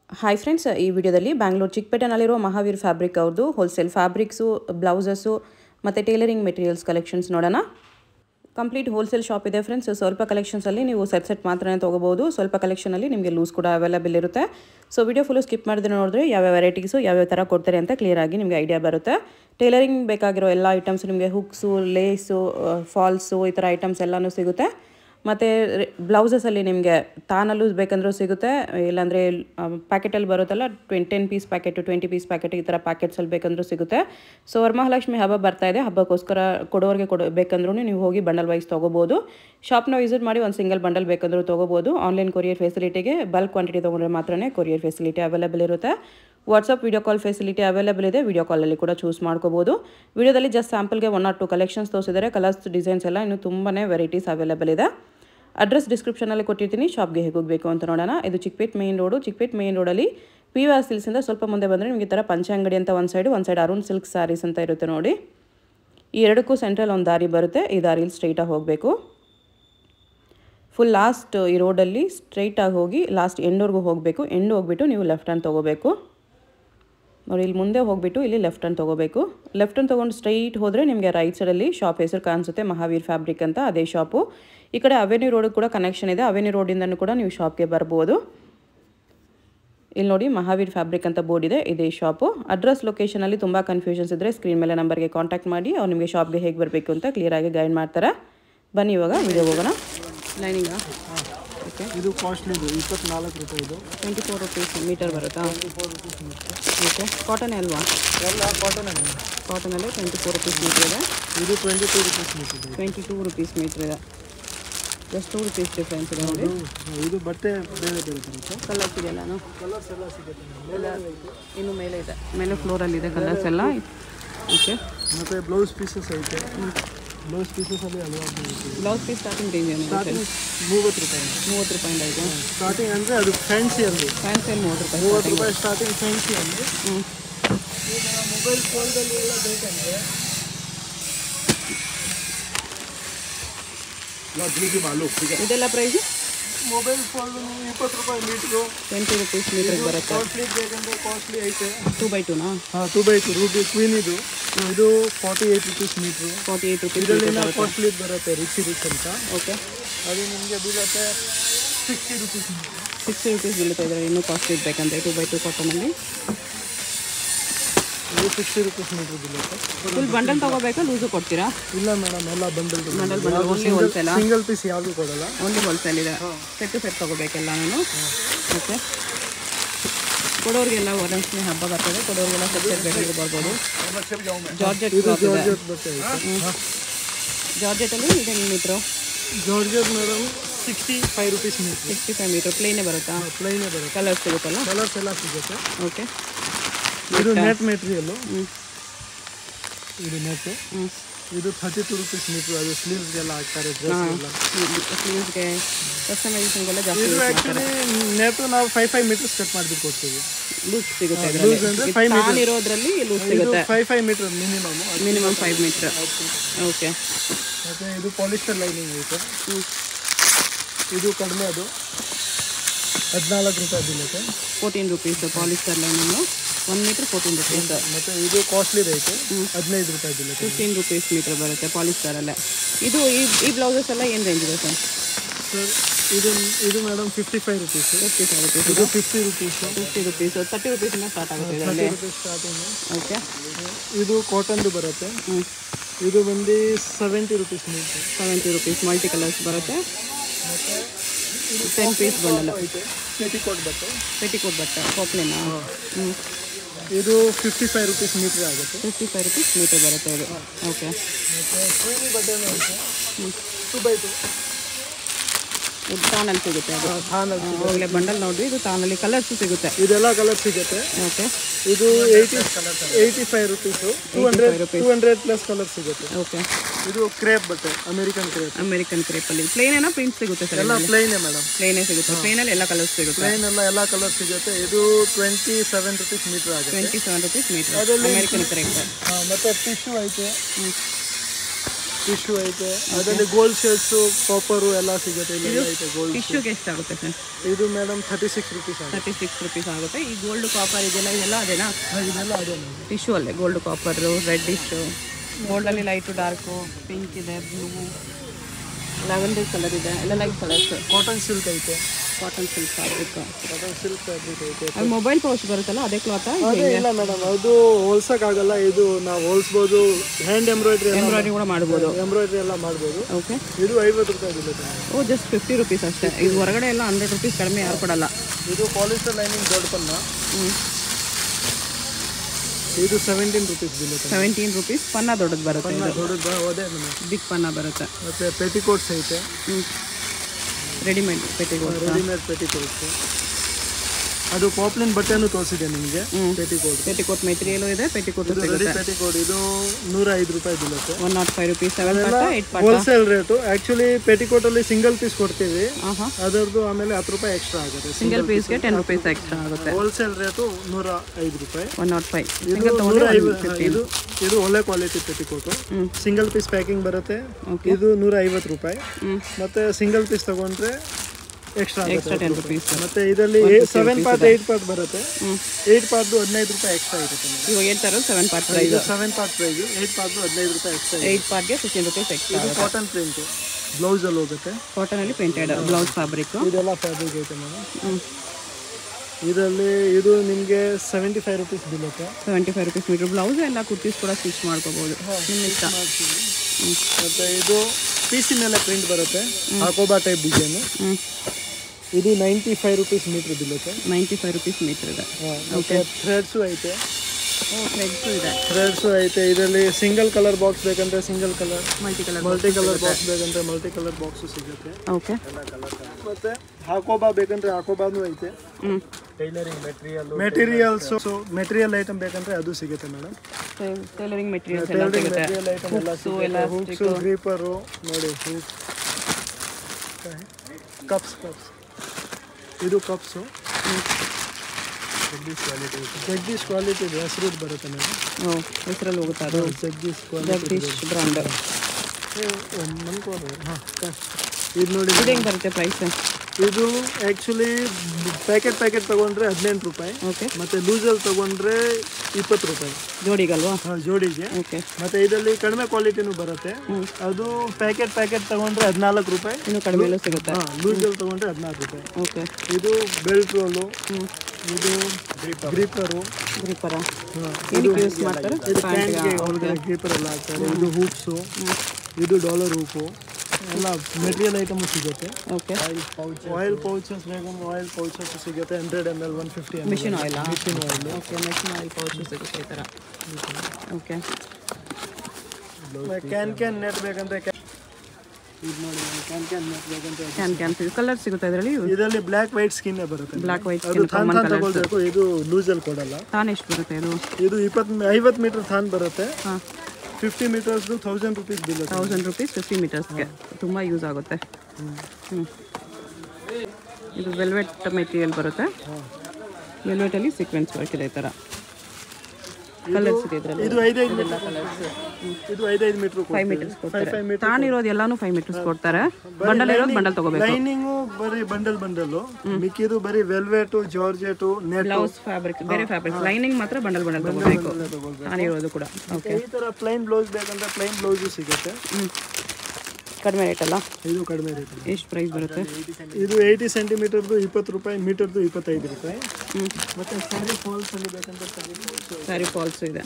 Hi friends ಈ ವಿಡಿಯೋದಲ್ಲಿ ಬ್ಯಾಂಗ್ಳೂರು ಚಿಕ್ಕಪೇಟೆನಲ್ಲಿರುವ ಮಹಾವೀರ್ ಫ್ಯಾಬ್ರಿಕ್ ಅವ್ರದ್ದು ಹೋಲ್ಸೇಲ್ ಫ್ಯಾಬ್ರಿಕ್ಸು ಬ್ಲೌಸಸ್ಸು ಮತ್ತು ಟೇಲರಿಂಗ್ ಮೆಟೀರಿಯಲ್ಸ್ ಕಲೆಕ್ಷನ್ಸ್ ನೋಡೋಣ ಕಂಪ್ಲೀಟ್ ಹೋಲ್ಸೇಲ್ ಶಾಪ್ ಇದೆ ಫ್ರೆಂಡ್ಸ್ ಸ್ವಲ್ಪ ಕಲೆಕ್ಷನ್ಸಲ್ಲಿ ನೀವು ಸೆಟ್ ಸೆಟ್ ಮಾತ್ರನೇ ತೊಗೋಬೋದು ಸ್ವಲ್ಪ ಕಲೆಕ್ಷನಲ್ಲಿ ನಿಮಗೆ ಲೂಸ್ ಕೂಡ ಅವೈಲೇಬಲ್ ಇರುತ್ತೆ ಸೊ ವಿಡಿಯೋ ಫುಲ್ಲು ಸ್ಕಿಪ್ ಮಾಡಿದ್ರೆ ನೋಡಿದ್ರೆ ಯಾವ್ಯಾವ ವೆರೈಟೀಸು ಯಾವ್ಯಾವ ಥರ ಕೊಡ್ತಾರೆ ಅಂತ ಕ್ಲಿಯರ್ ಆಗಿ ನಿಮಗೆ ಐಡಿಯಾ ಬರುತ್ತೆ ಟೇಲರಿಂಗ್ ಬೇಕಾಗಿರೋ ಎಲ್ಲ ಐಟಮ್ಸ್ ನಿಮಗೆ ಹುಕ್ಸು ಲೇಸು ಫಾಲ್ಸು ಈ ಥರ ಐಟಮ್ಸ್ ಎಲ್ಲನೂ ಸಿಗುತ್ತೆ ಮತ್ತು ಬ್ಲೌಸಸಲ್ಲಿ ನಿಮಗೆ ತಾನಲ್ಲೂ ಬೇಕಂದ್ರೂ ಸಿಗುತ್ತೆ ಇಲ್ಲಾಂದರೆ ಪ್ಯಾಕೆಟಲ್ಲಿ ಬರುತ್ತಲ್ಲ ಟ್ವೆನ್ ten piece packet twenty piece packet ಈ ಥರ ಪ್ಯಾಕೆಟ್ಸಲ್ಲಿ ಬೇಕಂದ್ರೂ ಸಿಗುತ್ತೆ ಸೊ ವರಮಹಾಲಕ್ಷ್ಮಿ ಹಬ್ಬ ಬರ್ತಾ ಇದೆ ಹಬ್ಬಕ್ಕೋಸ್ಕರ ಕೊಡೋರಿಗೆ ಕೊಡೋ ಬೇಕಂದ್ರೂ ನೀವು ಹೋಗಿ ಬಂಡಲ್ ವೈಸ್ ತೊಗೋಬೋದು ಶಾಪ್ನ ವಿಸಿಟ್ ಮಾಡಿ ಒಂದು ಸಿಂಗಲ್ ಬಂಡಲ್ ಬೇಕಂದ್ರೂ ತೊಗೋಬೋದು ಆನ್ಲೈನ್ ಕೊರಿಯರ್ ಫೆಸಿಲಿಟಿಗೆ ಬಲ್ಕ್ ಕ್ವಾಂಟಿಟಿ ತೊಗೊಂಡ್ರೆ ಮಾತ್ರನೇ ಕೊರಿಯರ್ ಫೆಸಿಲಿಟಿ ಅವೈಲೇಬಲ್ ಇರುತ್ತೆ WhatsApp video call facility available ಇದೆ ವೀಡಿಯೋ ಕಾಲಲ್ಲಿ ಕೂಡ ಚೂಸ್ ಮಾಡ್ಕೋಬೋದು ವಿಡಿಯೋದಲ್ಲಿ ಜಸ್ಟ್ ಸ್ಯಾಂಪಲ್ಗೆ ಒನ್ ಆರ್ ಟು ಕಲೆಕ್ಷನ್ಸ್ ತೋರಿಸಿದ್ದಾರೆ ಕಲರ್ಸ್ ಡಿಸೈನ್ಸ್ ಎಲ್ಲ ಇನ್ನೂ ತುಂಬಾ ವೆರೈಟೀಸ್ ಅವೈಲೇಬಲ್ ಇದೆ ಅಡ್ರೆಸ್ ಡಿಸ್ಕ್ರಿಪ್ಷನಲ್ಲಿ ಕೊಟ್ಟಿರ್ತೀನಿ ಶಾಪ್ಗೆ ಹೇಗೆ ಹೋಗಬೇಕು ಅಂತ ನೋಡೋಣ ಇದು Chickpet main road Chickpet main ರೋಡಲ್ಲಿ ಪಿ ವಿ ಆರ್ ಸಿಲ್ಕ್ಸಿಂದ ಸ್ವಲ್ಪ ಮುಂದೆ ಬಂದರೆ ನಿಮಗೆ ಈ ಥರ ಪಂಚಾಂಗಡಿ ಅಂತ ಒಂದು ಸೈಡು ಒಂದು ಸೈಡ್ ಅರುಣ್ ಸಿಲ್ಕ್ ಸ್ಯಾರೀಸ್ ಅಂತ ಇರುತ್ತೆ ನೋಡಿ ಈ ಎರಡಕ್ಕೂ ಸೆಂಟ್ರಲ್ ಒಂದು ದಾರಿ ಬರುತ್ತೆ ಈ ದಾರಿಲಿ ಸ್ಟ್ರೈಟಾಗಿ ಹೋಗಬೇಕು ಫುಲ್ ಲಾಸ್ಟ್ ಈ ರೋಡಲ್ಲಿ ಸ್ಟ್ರೈಟಾಗಿ ಹೋಗಿ ಲಾಸ್ಟ್ ಎಂಡ್ವರೆಗೂ ಹೋಗಬೇಕು ಎಂಡ್ ಹೋಗ್ಬಿಟ್ಟು ನೀವು ಲೆಫ್ಟ್ ಹ್ಯಾಂಡ್ ತೊಗೋಬೇಕು ನೋಡಿ ಇಲ್ಲಿ ಮುಂದೆ ಹೋಗ್ಬಿಟ್ಟು ಇಲ್ಲಿ ಲೆಫ್ಟ್ ಹ್ಯಾಂಡ್ ತೊಗೋಬೇಕು ಲೆಫ್ಟ್ ಹ್ಯಾಂಡ್ ತೊಗೊಂಡು ಸ್ಟ್ರೈಟ್ ಹೋದರೆ ನಿಮಗೆ ರೈಟ್ ಸೈಡಲ್ಲಿ ಶಾಪ್ ಹೆಸರು ಕಾಣಿಸುತ್ತೆ ಮಹಾವೀರ್ ಫ್ಯಾಬ್ರಿಕ್ ಅಂತ ಅದೇ ಶಾಪು ಈ ಕಡೆ ಅವೆನ್ಯೂ ರೋಡ್ ಕೂಡ ಕನೆಕ್ಷನ್ ಇದೆ ಅವೆನ್ಯೂ ರೋಡಿಂದನೂ ಕೂಡ ನೀವು ಶಾಪ್ಗೆ ಬರ್ಬೋದು ಇಲ್ಲಿ ನೋಡಿ ಮಹಾವೀರ್ ಫ್ಯಾಬ್ರಿಕ್ ಅಂತ ಬೋರ್ಡ್ ಇದೆ ಇದೇ ಶಾಪು ಅಡ್ರೆಸ್ ಲೊಕೇಶನಲ್ಲಿ ತುಂಬ ಕನ್ಫ್ಯೂಷನ್ಸ್ ಇದ್ದರೆ ಸ್ಕ್ರೀನ್ ಮೇಲೆ ನಂಬರ್ಗೆ ಕಾಂಟ್ಯಾಕ್ಟ್ ಮಾಡಿ ಅವ್ರು ನಿಮಗೆ ಶಾಪ್ಗೆ ಹೇಗೆ ಬರಬೇಕು ಅಂತ ಕ್ಲಿಯರಾಗಿ ಗೈಡ್ ಮಾಡ್ತಾರೆ ಬನ್ನಿ ಇವಾಗ ವಿಡಿಯೋ ಹೋಗೋಣ ಲೈನಿಂಗಾ ಓಕೆ ಇದು ಕಾಸ್ಟ್ಲಿ ಇದು ಇಪ್ಪತ್ನಾಲ್ಕು ರೂಪಾಯಿ ಇದು ಟ್ವೆಂಟಿ ಫೋರ್ ರುಪೀಸ್ ಮೀಟರ್ ಬರುತ್ತಾ ಓಕೆ ಕಾಟನ್ ಅಲ್ವಾ ಎಲ್ಲ ಕಾಟನ್ ಕಾಟನಲ್ಲಿ ಟ್ವೆಂಟಿ ಫೋರ್ ರುಪೀಸ್ ಮೀಟ್ರ್ ಇದೆ ಇದು twenty two rupees metre twenty two rupees metre ಇದೆ ಜಸ್ಟ್ ಟೂ ರುಪೀಸ್ ಡಿಫ್ರೆನ್ಸ್ ಇದೆ ನೋಡಿ ಇದು ಬಟ್ಟೆ ಬೇರೆ ಬೇರೆ ಬರುತ್ತೆ ಕಲರ್ಸ್ ಇದೆಯಲ್ಲ ಕಲರ್ಸ್ ಎಲ್ಲ ಸಿಗುತ್ತೆ ಎಲ್ಲ ಇನ್ನು ಮೇಲೆ ಇದೆ ಮೇಲೆ ಫ್ಲೋರಲ್ಲಿದೆ ಕಲರ್ಸ್ ಎಲ್ಲ ಓಕೆ ಮತ್ತೆ ಬ್ಲೌಸ್ ಪೀಸಸ್ ಐತೆ ಬ್ಲೌಸ್ ಪೀಸಸ್ ಅಲ್ಲಿ ಹಲವಾರು ಬರುತ್ತೆ ಬ್ಲೌಸ್ ಪೀಸ್ ಸ್ಟಾರ್ಟಿಂಗ್ ರೇಂಜ್ ಏನು ಸ್ಟಾರ್ಟಿಂಗ್ ಮೂವತ್ತು ರೂಪಾಯಿ ಮೂವತ್ತು ರೂಪಾಯಿಂದ ಇದೆ ಸ್ಟಾರ್ಟಿಂಗ್ ಅಂದರೆ ಅದು ಫ್ಯಾನ್ಸಿ ಅಲ್ಲಿ ಫ್ಯಾನ್ಸಿಯಲ್ಲಿ ಮೂವತ್ತು ರೂಪಾಯಿ ಮೂವತ್ತು ರೂಪಾಯಿ ಸ್ಟಾರ್ಟಿಂಗ್ ಫ್ಯಾನ್ಸಿ ಅಲ್ಲಿ ಹ್ಞೂ ಈಗ ಮೊಬೈಲ್ ಫೋನ್ದಲ್ಲಿ ಎಲ್ಲ ಬೇಕಂದ್ರೆ ಇದೆಲ್ಲ ಪ್ರೈಸ್ ಮೊಬೈಲ್ ಫೋನ್ ಇಪ್ಪತ್ತು ರೂಪಾಯಿ ಮೀಟ್ರು ಟ್ವೆಂಟಿ ರುಪೀಸ್ ಮೀಟ್ರಿಗೆ ಬರುತ್ತೆ ಕಾಸ್ಟ್ಲಿ ಬೇಕಂದ್ರೆ ಕಾಸ್ಟ್ಲಿ ಐತೆ ಟೂ ಬೈ ಟೂನಾ ಹಾಂ two by two Ruby Queen ಇದು ಇದು forty eight rupees metre forty eight rupees ಇದರಲ್ಲಿ ಕಾಸ್ಟ್ಲಿ ಬರುತ್ತೆ ರಿಚ್ ರಿಚ್ ಅಂತ ಓಕೆ ಅದು ನಿಮಗೆ ಬೀಳುತ್ತೆ ಸಿಕ್ಸ್ಟಿ ರುಪೀಸ್ ಸಿಕ್ಸ್ಟಿ ರುಪೀಸ್ ಬೀಳುತ್ತೆ ಇದರಲ್ಲಿ ಇನ್ನೂ ಕಾಸ್ಟ್ಲಿ ಬೇಕಂದ್ರೆ ಟೂ ಬೈ ಟೂ ಕಾಟನಲ್ಲಿ ಇದು ಸಿಕ್ಸ್ಟಿ ರುಪೀಸ್ ಮೀಟ್ರ್ ಬೀಳುತ್ತೆ ಫುಲ್ ಬಂಡಲ್ ತೊಗೋಬೇಕಾ ಲೂಸು ಕೊಡ್ತೀರಾ ಇಲ್ಲ ಮೇಡಮ್ ಎಲ್ಲ ಬಂಡಲ್ ಬಂಡಲ್ ಬಂಡಲ್ ಓನ್ಲಿ ಹೋಲ್ಸೇಲಾ ಸಿಂಗಲ್ ಪೀಸ್ ಯಾವುದು ಕೊಡಲ್ಲ ಓನ್ಲಿ ಹೋಲ್ಸೇಲ್ ಇದೆ ಸೆಟ್ ಟು ಸೆಟ್ ತೊಗೋಬೇಕೆಲ್ಲ ನಾನು ಓಕೆ ಕೊಡೋರಿಗೆಲ್ಲ ವರಲಕ್ಷ್ಮಿ ಹಬ್ಬ ಬರ್ತದೆ ಕೊಡೋರಿಗೆಲ್ಲ ಸೆಟ್ ಸೆಟ್ ಬೇಕಾದ್ರೆ ಬರ್ಬೋದು ಜಾರ್ಜೆಟ್ ಕ್ಲಾತ್ ಇದೆ ಜಾರ್ಜೆಟ್ ಬಟ್ಟೆ ಐತೆ ಜಾರ್ಜೆಟಲ್ಲಿ ಇದೆ metre georgette madam sixty five rupees metre sixty five metre ಪ್ಲೇನೇ ಬರುತ್ತಾ ಪ್ಲೈನೇ ಬರುತ್ತೆ ಕಲರ್ಸ್ ಸಿಗುತ್ತಲ್ಲ ಕಲರ್ಸ್ ಎಲ್ಲ ಸಿಗುತ್ತೆ ಓಕೆ ಇದು ನೆಟ್ ಮೆಟೀರಿಯಲ್ಲು ಹ್ಞೂ ಇದು ನೆಟ್ ಹ್ಞೂ ಇದು ಥರ್ಟಿ ಟು ರುಪೀಸ್ ಮೀಟ್ರ್ ಅದು ಸ್ಲೀವ್ಸ್ಗೆಲ್ಲ ಹಾಕ್ತಾರೆ ಡ್ರೆಸ್ ಎಲ್ಲ ಸ್ಲೀವ್ಸ್ಗೆ ಕಸ್ಟಮೈಸೇಷನ್ಗೆಲ್ಲ ಜಾಸ್ತಿ ಇದು ಆ್ಯಕ್ಚುಲಿ ನೆಟ್ ನಾವು ಫೈವ್ ಫೈವ್ ಮೀಟರ್ಸ್ ಕಟ್ ಮಾಡಿಬಿಟ್ಟು ಕೊಡ್ತೀವಿ ಲೂಸ್ ಸಿಗುತ್ತೆ ಲೂಸ್ ಅಂದರೆ ಫೈವ್ ತಾನ್ ಇರೋದ್ರಲ್ಲಿ ಲೂಸ್ ಇದು ಸಿಗುತ್ತೆ five five metre minimum minimum five metre okay ಮತ್ತು ಇದು ಪಾಲಿಸ್ಟರ್ ಲೈನಿಂಗ್ ಐತೆ ಹ್ಞೂ ಇದು ಕಡಿಮೆ ಅದು ಹದಿನಾಲ್ಕು ರೂಪಾಯಿ ಬೀಳುತ್ತೆ fourteen rupees polyester lining one metre fourteen rupees ಮತ್ತು ಇದು ಕಾಸ್ಟ್ಲಿದು ಐತೆ ಹದಿನೈದು ರೂಪಾಯಿ ಬೀಳುತ್ತೆ ಫಿಫ್ಟೀನ್ ರುಪೀಸ್ ಮೀಟ್ರ್ ಬರುತ್ತೆ ಪಾಲಿಸ್ಟರಲ್ಲೇ ಇದು ಈ ಈ ಬ್ಲೌಸಸ್ ಎಲ್ಲ ಏನು ರೇಂಜ್ ಇದೆ ಸರ್ ಸರ್ ಇದು ಇದು madam fifty five rupees fifty five rupees ಇದು fifty rupees fifty rupees thirty ರುಪೀಸಿಂದ ಸ್ಟಾರ್ಟ್ ಆಗುತ್ತೆ ಇದರಲ್ಲಿ ರುಪೀಸ್ ಸ್ಟಾರ್ಟಿಂಗ್ ಓಕೆ ಇದು ಕಾಟನ್ದು ಬರುತ್ತೆ ಹ್ಞೂ ಇದು ಬಂದು seventy rupees metre seventy rupees multi colours ಬರುತ್ತೆ ಟೆನ್ ಪೀಸ್ ಬಂಡಲ್ ಐತೆ ಪೆಟಿಕೋಟ್ ಬಟ್ಟೆ ಪೆಟಿಕೋಟ್ ಬಟ್ಟೆ ಕಾಪ್ಲಿನ ಹ್ಞೂ ಇದು ಫಿಫ್ಟಿ ಫೈವ್ ರುಪೀಸ್ ಮೀಟರ್ ಆಗುತ್ತೆ ಫಿಫ್ಟಿ ಫೈವ್ ರುಪೀಸ್ ಮೀಟರ್ ಬರುತ್ತೆ ಇದು ಓಕೆ ಮತ್ತು ಕ್ವೀನಿ ಬಟ್ಟೆನೂ ಐತೆ ಟು ಬೈ ಟು ಇದು ತಾನಲ್ಲಿ ಸಿಗುತ್ತೆ ಅದು ಹಾನಲ್ಲಿ ಹೋಗಲೇ ಬಂಡಲ್ ನೋಡಿರಿ ಇದು ತಾನಲ್ಲಿ ಕಲರ್ಸ್ ಸಿಗುತ್ತೆ ಇದೆಲ್ಲ ಕಲರ್ ಸಿಗುತ್ತೆ ಓಕೆ ಇದು eighty eighty five rupees two hundred two hundred plus colour ಸಿಗುತ್ತೆ ಓಕೆ ಇದು ಕ್ರೇಪ್ ಬಟ್ಟೆ ಅಮೆರಿಕನ್ ಕ್ರೇಪ್ ಅಮೆರಿಕನ್ ಕ್ರೇಪಲ್ಲಿ ಪ್ಲೇನ್ ಏನೋ ಪ್ರಿಂಟ್ ಸಿಗುತ್ತೆ ಸರ್ ಎಲ್ಲ ಪ್ಲೈನೇ ಮೇಡಮ್ ಪ್ಲೇನೇ ಸಿಗುತ್ತೆ ಪ್ಲೇನಲ್ಲಿ ಎಲ್ಲ ಕಲರ್ಸ್ ಸಿಗುತ್ತೆ ಪ್ಲೈನ್ ಎಲ್ಲ ಎಲ್ಲ ಕಲರ್ ಸಿಗುತ್ತೆ ಇದು ಟ್ವೆಂಟಿ ಸೆವೆನ್ ರುಪೀಸ್ ಮೀಟರ್ ಆಗುತ್ತೆ twenty seven rupees metre American crepe ಹಾಂ ಮತ್ತು ಟಿಶ್ಯೂ ಐತೆ ಟಿಶ್ಯೂ ಐತೆ ಅದರಲ್ಲಿ ಗೋಲ್ಡ್ ಶೇಡ್ಸು ಕಾಪರು ಎಲ್ಲ ಸಿಗುತ್ತೆ ಇಲ್ಲಿ ಐತೆ ಗೋಲ್ಡ್ ಟಿಶ್ಯೂಗೆ ಎಷ್ಟಾಗುತ್ತೆ ಸರ್ ಇದು ಮೇಡಮ್ ಥರ್ಟಿ ಸಿಕ್ಸ್ ರುಪೀಸ್ ಆಗುತ್ತೆ ತರ್ಟಿ ಸಿಕ್ಸ್ ರುಪೀಸ್ ಆಗುತ್ತೆ ಈ ಗೋಲ್ಡ್ ಕಾಪರ್ ಇದೆಲ್ಲ ಇದೆಲ್ಲ ಅದೇನಾ ಇದೆಲ್ಲ ಅದೇ ಮೇಡಮ್ ಟಿಶ್ಯೂ ಅಲ್ಲೇ ಗೋಲ್ಡ್ ಕಾಪರು ರೆಡ್ ಟಿಶ್ಯೂ ಗೋಲ್ಡಲ್ಲಿ ಲೈಟು ಡಾರ್ಕು ಪಿಂಕ್ ಇದೆ ಬ್ಲೂ ಲೆವೆಂಡರ್ ಕಲರ್ ಇದೆ ಎಲ್ಲ ಲೈಟ್ ಕಲರ್ಸ್ ಕಾಟನ್ ಸಿಲ್ಕ್ ಐತೆ cotton silk fabric cotton silk fabric ಐತೆ ಅದು ಮೊಬೈಲ್ ಪೌಚ್ ಬರುತ್ತಲ್ಲ ಅದೇ ಕ್ಲಾತಾ ಅದೇ ಇಲ್ಲ ಮೇಡಮ್ ಅದು ಹೋಲ್ಸಕ್ಕಾಗಲ್ಲ ಇದು ನಾವು ಹೋಲ್ಸ್ಬೋದು ಹ್ಯಾಂಡ್ ಎಂಬ್ರಾಯ್ಡ್ರಿ ಎಲ್ಲ ಎಂಬ್ರಾಯ್ಡ್ರಿ ಕೂಡ ಮಾಡ್ಬೋದು ಎಂಬ್ರಾಯ್ಡ್ರಿ ಎಲ್ಲ ಮಾಡ್ಬೋದು ಓಕೆ ಇದು ಐವತ್ತು ರೂಪಾಯಿ ಬೀಳುತ್ತೆ madam. ಓ ಜಸ್ಟ್ ಫಿಫ್ಟಿ ರುಪೀಸ್ ಅಷ್ಟೇ ಇದು ಹೊರಗಡೆ ಎಲ್ಲ ಹಂಡ್ರೆಡ್ ರುಪೀಸ್ ಕಡಿಮೆ ಯಾರು ಕೊಡಲ್ಲ ಇದು ಪಾಲಿಸ್ಟರ್ ಲೈನಿಂಗ್ ದೊಡ್ಡ ಪನ್ನ ಹ್ಞೂ ಇದು ಸೆವೆಂಟೀನ್ ರುಪೀಸ್ ಬೀಳುತ್ತೆ ಸೆವೆಂಟೀನ್ ರುಪೀಸ್ ಪನ್ನ ದೊಡ್ಡದು ಬರುತ್ತೆ ಇದು ದೊಡ್ಡದು ಅದೇ ಮೇಡಮ್ ಬಿಗ್ ಪನ್ನ ಬರುತ್ತೆ ಮತ್ತೆ ಪೆಟಿಕೋಟ್ಸ್ ಐತೆ ಹ್ಞೂ ರೆಡಿಮೇಡ್ ಪೆಟ್ಟಿಗೋಡ್ ರೆಡಿಮೇಡ್ ಪೆಟಿಕೋಟ್ಸ್ ಅದು ಪಾಪ್ಲಿನ್ ಬಟ್ಟೆನೂ ತೋರಿಸಿದೆ ನಿಮಗೆ ಪೆಟಿಕೋಟ್ ಪೆಟಿಕೋಟ್ ಮೆಟೀರಿಯಲು ಇದೆ ಪೆಟಿಕೋಟ್ ಇದು ರೆಡಿ ಪೆಟಿಕೋಟ್ ಇದು ನೂರ ಐದು ರೂಪಾಯಿ ಬೀಳುತ್ತೆ one nought five rupees seven part eight part wholesale rate actually petticoat ಅಲ್ಲಿ ಸಿಂಗಲ್ ಪೀಸ್ ಕೊಡ್ತೀವಿ ಹಾಂ ಹಾಂ ಅದರದ್ದು ಆಮೇಲೆ ಹತ್ತು ರೂಪಾಯಿ ಎಕ್ಸ್ಟ್ರಾ ಆಗುತ್ತೆ ಸಿಂಗಲ್ ಪೀಸ್ಗೆ ಟೆನ್ ರುಪೀಸ್ ಎಕ್ಸ್ಟ್ರಾ ಆಗುತ್ತೆ ಹೋಲ್ಸೇಲ್ ರೇಟು ನೂರ ಐದು ರೂಪಾಯಿ ಒನ್ ನಾಟ್ ಫೈವ್ ಇದು ಸಿಂಗಲ್ ನೂರ ತೊಗೊಂಡ್ರೆ ಐವತ್ತು ಇದು ಇದು ಒಳ್ಳೆ quality petticoat single piece packing ಬರುತ್ತೆ ಇದು ನೂರ ಐವತ್ತು ರೂಪಾಯಿ ಮತ್ತೆ ಸಿಂಗಲ್ ಪೀಸ್ ತಗೊಂಡ್ರೆ ಎಕ್ಸ್ಟ್ರಾ ಆಗುತ್ತೆ ಎಕ್ಸ್ಟ್ರಾ ಟೆನ್ ರುಪೀಸ್ ಮತ್ತೆ ಇದರಲ್ಲಿ ಸೆವೆನ್ ಪಾರ್ಟ್ ಏಯ್ಟ್ ಪಾರ್ಟ್ ಬರುತ್ತೆ ಏಯ್ಟ್ ಪಾರ್ಟ್ದು ಹದಿನೈದು ರೂಪಾಯಿ ಎಕ್ಸ್ಟ್ರಾ ಇರುತ್ತೆ madam. ಇವಾಗ ಹೇಳ್ತಾರೋ ಸೆವೆನ್ ಪಾರ್ಟ್ ಪ್ರೈಸ್ ಇದು ಸೆವೆನ್ ಪಾರ್ಟ್ ಪ್ರೈಸ್ ಏಯ್ಟ್ ಪಾರ್ಟ್ದು ಹದಿನೈದು ರೂಪಾಯಿ ಎಕ್ಸ್ಟ್ರಾ ಇದೆ ಏಯ್ಟ್ ಪಾರ್ಟ್ಗೆ ಫಿಫ್ಟೀನ್ ರುಪೀಸ್ ಎಕ್ಸ್ಟ್ರಾ ಇದು ಕಾಟನ್ ಪ್ರಿಂಟು ಬ್ಲೌಸಲ್ಲಿ ಹೋಗುತ್ತೆ ಕಾಟನಲ್ಲಿ ಪ್ರಿಂಟೆಡ್ ಬ್ಲೌಸ್ ಫ್ಯಾಬ್ರಿಕ್ ಇದೆಲ್ಲ ಫ್ಯಾಬ್ರಿಕ್ ಐತೆ ಮೇಡಮ್ ಇದರಲ್ಲಿ ಇದು ನಿಮಗೆ ಸೆವೆಂಟಿ ಫೈವ್ ರುಪೀಸ್ ಬೀಳುತ್ತೆ seventy five rupees metre blouse ಎಲ್ಲ ಕುರ್ತೀಸ್ ಕೂಡ ಸ್ಟಿಚ್ ಮಾಡ್ಕೋಬೋದು ನಿಮ್ಮ ಇಷ್ಟ ಮತ್ತೆ ಇದು ಪಿ ಸಿ ಮೇಲೆ ಪ್ರಿಂಟ್ ಬರುತ್ತೆ ಹಾಕೋಬಾ ಟೈಪ್ ಡಿಸೈನು ಹ್ಞೂ ಇದು ನೈಂಟಿ ಫೈವ್ ರುಪೀಸ್ ಮೀಟ್ರ್ ಬೀಳುತ್ತೆ ನೈಂಟಿ ಫೈವ್ ರುಪೀಸ್ ಮೀಟ್ರ್ ಇದೆ ಮತ್ತೆ ಥ್ರೆಡ್ಸು ಐತೆ ಓ ಥ್ರೆಡ್ಸು ಇದೆ ಥ್ರೆಡ್ಸು ಐತೆ ಇದರಲ್ಲಿ ಸಿಂಗಲ್ ಕಲರ್ ಬಾಕ್ಸ್ ಬೇಕಂದ್ರೆ single colour multi colour multi colour box ಬೇಕಂದ್ರೆ ಮಲ್ಟಿ ಕಲರ್ ಬಾಕ್ಸು ಸಿಗುತ್ತೆ ಓಕೆ ಮತ್ತೆ ಹಾಕೋಬಾ ಬೇಕಂದ್ರೆ ಹಾಕೋಬಾನು ಐತೆ ಹ್ಞೂ tailoring material materials material item ಬೇಕಂದ್ರೆ ಅದು ಸಿಗುತ್ತೆ ಮೇಡಮ್ ಟೈಲರಿಂಗ್ ಮೆಟೀರಿಯಲ್ಸ್ ಎಲ್ಲ ಸಿಗುತ್ತೆ ಮೆಟೀರಿಯಲ್ ಐಟಮ್ ಎಲ್ಲ ಸಿಗುತ್ತೆ ಹುಕ್ಸು ಗ್ರೀಪರು ನೋಡಿ ಹುಕ್ ಕಪ್ಸ್ ಕಪ್ಸ್ ಇದು ಕಪ್ಸು ಜಗ್ದೀಶ್ ಕ್ವಾಲಿಟಿ ಇದೆ ಹೆಸರು ಬರುತ್ತೆ ಮೇಡಮ್ ಓ ಹೆಸರಲ್ಲಿ ಹೋಗುತ್ತೆ ಅದು ಜಗ್ದೀಶ್ ಕ್ವಾಲಿಟಿ ಜಗದೀಶ್ ಬ್ರ್ಯಾಂಡ್ ಹಾಂ ಇದು ನೋಡಿ ಇದು ಹೆಂಗೆ ಬರುತ್ತೆ ಪ್ರೈಸ್ ಇದು ಆ್ಯಕ್ಚುಲಿ ಪ್ಯಾಕೆಟ್ ಪ್ಯಾಕೆಟ್ ತಗೊಂಡ್ರೆ ಹದಿನೆಂಟು ರೂಪಾಯಿ ಓಕೆ ಮತ್ತು ಲೂಸಲ್ಲಿ ತಗೊಂಡ್ರೆ ಇಪ್ಪತ್ತು ರೂಪಾಯಿ ಜೋಡಿಗಲ್ವಾ ಹಾಂ ಜೋಡಿಗೆ ಓಕೆ ಮತ್ತು ಇದರಲ್ಲಿ ಕಡಿಮೆ ಕ್ವಾಲಿಟಿನೂ ಬರುತ್ತೆ ಅದು ಪ್ಯಾಕೆಟ್ ಪ್ಯಾಕೆಟ್ ತಗೊಂಡ್ರೆ ಹದಿನಾಲ್ಕು ರೂಪಾಯಿ ಇನ್ನೂ ಕಡಿಮೆಲೂ ಸಿಗುತ್ತೆ ಹಾಂ ಲೂಸಲ್ಲಿ ತಗೊಂಡ್ರೆ ಹದಿನಾಲ್ಕು ರೂಪಾಯಿ ಓಕೆ ಇದು ಬೆಲ್ಟ್ ರೋಲು ಇದು ಗ್ರೀಪರು ಗ್ರಿಪ್ಪರ ಹಾಂ ಏನಕ್ಕೆ ಯೂಸ್ ಮಾಡ್ತಾರೆ ಇದು ಪ್ಯಾಂಟ್ಗೆ ಒಳಗಡೆ ಗ್ರೀಪರ್ ಎಲ್ಲ ಹಾಕ್ತಾರೆ ಇದು ಹೂಕ್ಸು ಇದು ಡಾಲರ್ ಹೂಕು ಎಲ್ಲ ಮೆಟೀರಿಯಲ್ ಐಟಮು ಸಿಗುತ್ತೆ ಓಕೆ ಆಯಿಲ್ ಪೌಚಸ್ ಬೇಕಂದ್ರೆ ಆಯಿಲ್ ಪೌಚಸ್ ಸಿಗುತ್ತೆ hundred M L one fifty M machine ಆಯಿಲಾ machine oil okay machine oil pouch ಸಿಗುತ್ತೆ ಈ ಥರ ಓಕೆ ಕ್ಯಾನ್ ಕ್ಯಾನ್ ನೆಟ್ ಬೇಕಂದ್ರೆ ಕ್ಯಾನ್ ಇದು ನೋಡಿ ಕ್ಯಾನ್ ಕ್ಯಾನ್ ನೆಟ್ ಬೇಕಂದ್ರೆ ಕ್ಯಾನ್ ಕ್ಯಾನ್ ಕಲರ್ ಸಿಗುತ್ತೆ ಇದರಲ್ಲಿ ಇದರಲ್ಲಿ ಬ್ಲ್ಯಾಕ್ ವೈಟ್ ಸ್ಕಿನ್ ಬರುತ್ತೆ ಬ್ಲ್ಯಾಕ್ ವೈಟ್ ಅದು ಥಾನ್ ಥಾನ್ ತಗೊಳ್ಬೇಕು ಇದು ಲೂಸಲ್ಲಿ ಕೊಡಲ್ಲ ತಾನು ಎಷ್ಟು ಬರುತ್ತೆ ಇದು ಇದು ಇಪ್ಪತ್ತು ಐವತ್ತು ಮೀಟರ್ ಥಾನ್ ಬರುತ್ತೆ ಹಾಂ ಫಿಫ್ಟಿ ಮೀಟರ್ಸ್ದು ತೌಸಂಡ್ ರುಪೀಸ್ ಬೀಳುತ್ತೆ ತೌಸಂಡ್ ರುಪೀಸ್ ಫಿಫ್ಟಿ ಮೀಟರ್ಸ್ಗೆ ತುಂಬ ಯೂಸ್ ಆಗುತ್ತೆ ಹ್ಞೂ ಇದು ವೆಲ್ವೆಟ್ ಮೆಟೀರಿಯಲ್ ಬರುತ್ತೆ ವೆಲ್ವೆಟಲ್ಲಿ ಸೀಕ್ವೆನ್ಸ್ ವರ್ಕ್ ಇದೆ ಈ ಥರ ಕಲರ್ಸ್ ಇದೆ ಇದರಲ್ಲಿ ಇದು ಐದೈದು ಮೀಟರ್ ಇದು ಐದೈದು ಮೀಟರ್ ಫೈವ್ ಮೀಟರ್ಸ್ ಕೊಡ್ತಾರೆ ಫೈವ್ ಮೀಟರ್ ತಾನಿರೋದು ಎಲ್ಲಾನು ಫೈವ್ ಮೀಟರ್ಸ್ ಕೊಡ್ತಾರೆ ಬಂಡಲ್ ಇರೋದು ಬಂಡಲ್ ತಗೋಬೇಕು ಲೈನಿಂಗು ಬರೀ ಬಂಡಲ್ ಬಂಡಲ್ಲು ಮಿಕ್ಕಿದು ಬರೀ velvet georgette net blouse fabric ಬೇರೆ ಫ್ಯಾಬ್ರಿಕ್ ಲೈನಿಂಗ್ ಮಾತ್ರ ಬಂಡಲ್ ಬಂಡಲ್ ತಗೋಬೇಕು ತಾನಿರೋದು ಕೂಡ ಓಕೆ ಈ ಥರ ಪ್ಲೈನ್ ಬ್ಲೌಸ್ ಬೇಕಂದ್ರೆ ಪ್ಲೈನ್ ಬ್ಲೌಸು ಸಿಗುತ್ತೆ ಹ್ಞೂ ಕಡಿಮೆ ರೇಟ್ ಅಲ್ಲ ಇದು ಕಡಿಮೆ ರೇಟ್ ಎಷ್ಟು ಪ್ರೈಸ್ ಬರುತ್ತೆ ಇದು ಏಯ್ಟಿ ಸೆಂಟಿಮೀಟರ್ದು ಇಪ್ಪತ್ತು ರೂಪಾಯಿ ಮೀಟರ್ದು ಇಪ್ಪತ್ತೈದು ರೂಪಾಯಿ ಹ್ಞೂ ಮತ್ತೆ ಸ್ಯಾರಿ ಫಾಲ್ಸ್ ಅಲ್ಲಿ ಬೇಕಂದ್ರೆ ಸ್ಯಾರಿ ಫಾಲ್ಸ್ ಸ್ಯಾರಿ ಫಾಲ್ಸ್ ಇದೆ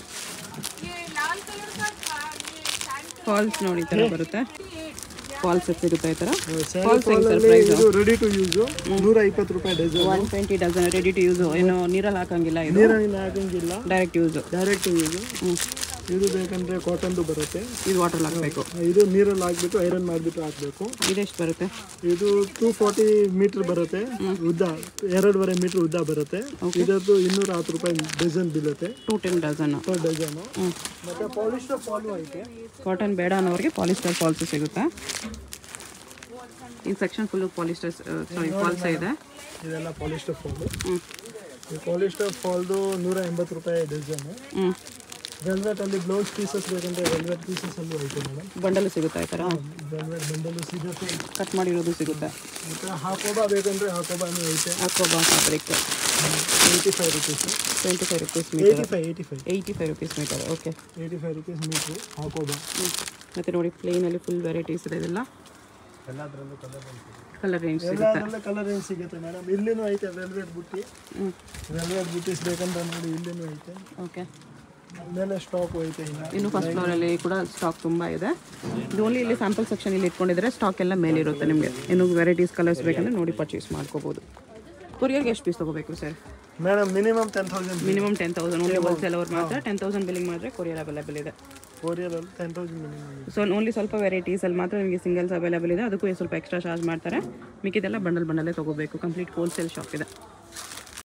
ಫಾಲ್ಸ್ ನೋಡಿ ಈ ಥರ ಬರುತ್ತೆ ಫಾಲ್ಸ್ ಸಿಗುತ್ತೆ ಈ ಥರ ಸ್ಯಾರಿ ಫಾಲ್ಸ್ ಹೆಂಗೆ ಸರ್ ಫಾಲ್ ಪ್ರೈಸ್ ಇದು ರೆಡಿ ಟು ಯೂಸು ನೂರ ಇಪ್ಪತ್ತು ರೂಪಾಯಿ dozen one twenty dozen ready to use ಏನು ನೀರಲ್ಲಿ ಹಾಕಂಗಿಲ್ಲ ಇದು ನೀರಿನ ಹಾಕಂಗಿಲ್ಲ ಡೈರೆಕ್ಟ್ ಯೂಸು ಡೈರೆಕ್ಟ್ ಯೂಸು ಇದು ಬೇಕಂದ್ರೆ ಕಾಟನ್ದು ಬರುತ್ತೆ ಇದು ವಾಟರ್ ಹಾಕಬೇಕು ಇದು ನೀರಲ್ಲಿ ಹಾಕ್ಬಿಟ್ಟು ಐರನ್ ಮಾಡಿಬಿಟ್ಟು ಹಾಕಬೇಕು ಇದೆಷ್ಟು ಬರುತ್ತೆ ಇದು ಟೂ ಫಾರ್ಟಿ ಮೀಟರ್ ಬರುತ್ತೆ ಉದ್ದ ಎರಡೂವರೆ ಮೀಟರ್ ಉದ್ದ ಬರುತ್ತೆ ಇದರದ್ದು ಇನ್ನೂರ ಹತ್ತು ರೂಪಾಯಿ ಡಜನ್ ಬೀಳುತ್ತೆ two ten dozen per dozen ಮತ್ತೆ ಪಾಲಿಸ್ಟರ್ ಫಾಲು ಐತೆ ಕಾಟನ್ ಬೇಡ ಅನ್ನೋರಿಗೆ ಪಾಲಿಸ್ಟರ್ ಫಾಲ್ಸ್ ಸಿಗುತ್ತೆ ಈ section full polyester sari falls ಇದೆ ಇದೆಲ್ಲ ಪಾಲಿಸ್ಟರ್ ಫಾಲು ಹ್ಞೂ ಈ ಪಾಲಿಸ್ಟರ್ ಫಾಲ್ದು ನೂರ ಎಂಬತ್ತು ರೂಪಾಯಿ ಡಜನು ಹ್ಞೂ ವೆಲ್ವೆಟ್ ಅಲ್ಲಿ ಬ್ಲೌಸ್ ಪೀಸಸ್ ಬೇಕಂದ್ರೆ ವೆಲ್ವೆಟ್ ಪೀಸಸ್ ಅಲ್ಲೂ ಐತೆ ಮೇಡಮ್ ಬಂಡಲು ಸಿಗುತ್ತಾ ಈ ಥರ ವೆಲ್ವೆಟ್ ಬಂಡಲು ಸಿಗುತ್ತೆ ಕಟ್ ಮಾಡಿರೋದು ಸಿಗುತ್ತೆ ಮತ್ತೆ ಹಾಕೋಬಾ ಬೇಕಂದ್ರೆ ಹಾಕೋಬಾನು ಐತೆ Hakoba fabric eighty five rupees twenty five rupees eighty metre five eighty five eighty five rupees metre okay eighty five rupees metre Hakoba ಮತ್ತು ನೋಡಿ ಪ್ಲೇನಲ್ಲಿ ಫುಲ್ ವೆರೈಟೀಸ್ ಇದೆ ಇದೆಲ್ಲ ಎಲ್ಲದರಲ್ಲೂ ಕಲರ್ ಕಲರ್ ರೇಂಜ್ ಸಿಗುತ್ತೆ ಎಲ್ಲದರಲ್ಲೂ ಕಲರ್ ಏನು ಸಿಗುತ್ತೆ ಮೇಡಮ್ ಇಲ್ಲಿನೂ ಐತೆ ವೆಲ್ವೆಟ್ ಬುಟ್ಟಿ ಹ್ಞೂ ವೆಲ್ವೆಟ್ ಬುಟ್ಟೀಸ್ ಬೇಕಂತ ನೋಡಿ ಇಲ್ಲಿನೂ ಐತೆ ಓಕೆ ಮೇಲೆ ಸ್ಟಾಕ್ ಐತೆ ಇನ್ನು ಇನ್ನು ಫಸ್ಟ್ ಫ್ಲೋರಲ್ಲಿ ಕೂಡ ಸ್ಟಾಕ್ ತುಂಬ ಇದೆ ಇದು ಓನ್ಲಿ ಇಲ್ಲಿ ಸ್ಯಾಂಪಲ್ ಸೆಕ್ಷನ್ ಇಲ್ಲಿ ಇಟ್ಕೊಂಡಿದ್ರೆ ಸ್ಟಾಕ್ ಎಲ್ಲ ಮೇಲೆ ಇರುತ್ತೆ ನಿಮಗೆ ಇನ್ನು ವೆರೈಟೀಸ್ ಕಲರ್ಸ್ ಬೇಕಂದ್ರೆ ನೋಡಿ ಪರ್ಚೇಸ್ ಮಾಡ್ಕೋಬೋದು ಕೊರಿಯರ್ಗೆ ಎಷ್ಟು ಪೀಸ್ ತೊಗೋಬೇಕು sir madam minimum ten thousand minimum ten thousand only wholesale ಅವ್ರು ಮಾತ್ರ ಟೆನ್ ತೌಸಂಡ್ ಬಿಲ್ಲಿಂಗ್ ಮಾಡಿದ್ರೆ ಕೊರಿಯರ್ ಅವೈಲೇಬಲ್ ಇದೆ ಕೊರಿಯರಲ್ಲಿ ten thousand minimum so only ಸ್ವಲ್ಪ ವೆರೈಟೀಸಲ್ಲಿ ಮಾತ್ರ ನಿಮಗೆ ಸಿಂಗಲ್ಸ್ ಅವೈಲೇಬಲ್ ಇದೆ ಅದಕ್ಕೂ ಸ್ವಲ್ಪ ಎಕ್ಸ್ಟ್ರಾ ಚಾರ್ಜ್ ಮಾಡ್ತಾರೆ ಮಿಕ್ಕಿದೆಲ್ಲ ಬಂಡಲ್ ಬಂಡಲೇ ತೊಗೋಬೇಕು ಕಂಪ್ಲೀಟ್ ಹೋಲ್ಸೇಲ್ ಶಾಪ್ ಇದೆ